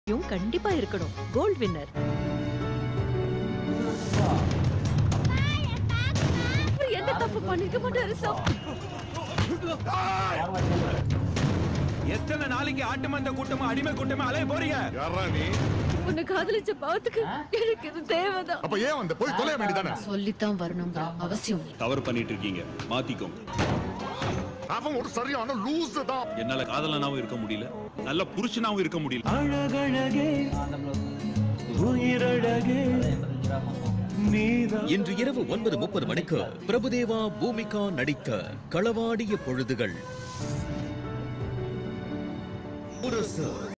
இவன் கண்டிப்பா இருக்கணும் கோல்ட் வின்னர் எந்த தப்பு பண்ணிருக்க மாட்டாரு சார் எத்தனை நாளைக்கு ஆட்டு மந்த கூட்டமா அடிமை கூட்டமா அலைய போறீங்க யாரா நீ உன்னை காதலிச்ச பாவத்துக்கு எனக்கு இது தேவைதான் அப்ப ஏன் வந்த போய் தொலைய வேண்டியதானே சொல்லித்தான் வரணுங்கிற அவசியம் இல்லை. தவறு பண்ணிட்டு இருக்கீங்க மாத்திக்கோங்க அவன் ஒரு சரியான லூஸ் தான் என்னால காதலனாவும் இருக்க முடியல நல்ல புருஷனாவும் இருக்க முடியல அழகழகே உயிரழகே நீதான் இன்று இரவு ஒன்பது முப்பது மணிக்கு பிரபுதேவா பூமிகா நடிக்க களவாடிய பொழுதுகள் முரசு